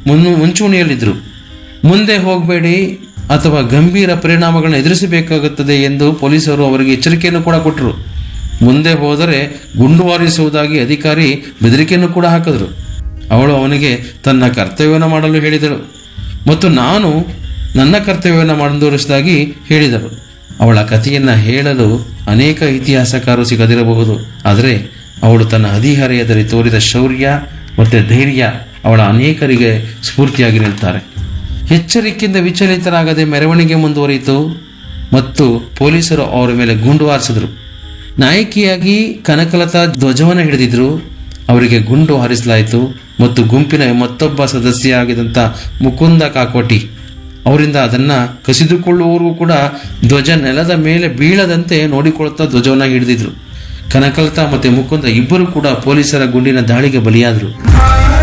ಮುನ್ ಮುಂಚೂಣಿಯಲ್ಲಿದ್ದರು ಮುಂದೆ ಹೋಗಬೇಡಿ ಅಥವಾ ಗಂಭೀರ ಪರಿಣಾಮಗಳನ್ನು ಎದುರಿಸಬೇಕಾಗುತ್ತದೆ ಎಂದು ಪೊಲೀಸರು ಅವರಿಗೆ ಎಚ್ಚರಿಕೆಯನ್ನು ಕೂಡ ಕೊಟ್ಟರು ಮುಂದೆ ಹೋದರೆ ಗುಂಡು ಹಾರಿಸುವುದಾಗಿ ಅಧಿಕಾರಿ ಬೆದರಿಕೆಯನ್ನು ಕೂಡ ಹಾಕಿದರು ಅವಳು ಅವನಿಗೆ ತನ್ನ ಕರ್ತವ್ಯವನ್ನು ಮಾಡಲು ಹೇಳಿದಳು ಮತ್ತು ನಾನು ನನ್ನ ಕರ್ತವ್ಯವನ್ನು ಮುಂದುವರಿಸಿದಾಗಿ ಹೇಳಿದರು ಅವಳ ಕಥೆಯನ್ನು ಹೇಳಲು ಅನೇಕ ಇತಿಹಾಸಕಾರರು ಸಿಗದಿರಬಹುದು ಆದರೆ ಅವಳು ತನ್ನ ಹದಿಹರೆಯದಲ್ಲಿ ತೋರಿದ ಶೌರ್ಯ ಮತ್ತು ಧೈರ್ಯ ಅವಳ ಅನೇಕರಿಗೆ ಸ್ಫೂರ್ತಿಯಾಗಿ ನಿಲ್ತಾರೆ ಎಚ್ಚರಿಕೆಯಿಂದ ವಿಚಲಿತರಾಗದೆ ಮೆರವಣಿಗೆ ಮುಂದುವರಿಯಿತು ಮತ್ತು ಪೊಲೀಸರು ಅವರ ಮೇಲೆ ಗುಂಡು ಹಾರಿಸಿದ್ರು ನಾಯಕಿಯಾಗಿ ಕನಕಲತಾ ಧ್ವಜವನ್ನು ಹಿಡಿದಿದ್ರು ಅವರಿಗೆ ಗುಂಡು ಹಾರಿಸಲಾಯಿತು ಮತ್ತು ಗುಂಪಿನ ಮತ್ತೊಬ್ಬ ಸದಸ್ಯ ಆಗಿದಂಥ ಮುಕುಂದ ಕಾಕೋಟಿ ಅವರಿಂದ ಅದನ್ನ ಕಸಿದುಕೊಳ್ಳುವವರೆಗೂ ಕೂಡ ಧ್ವಜ ನೆಲದ ಮೇಲೆ ಬೀಳದಂತೆ ನೋಡಿಕೊಳ್ಳುತ್ತಾ ಧ್ವಜವನ್ನು ಹಿಡಿದಿದ್ರು ಕನಕಲತಾ ಮತ್ತು ಮುಕುಂದ ಇಬ್ಬರು ಕೂಡ ಪೊಲೀಸರ ಗುಂಡಿನ ದಾಳಿಗೆ ಬಲಿಯಾದರು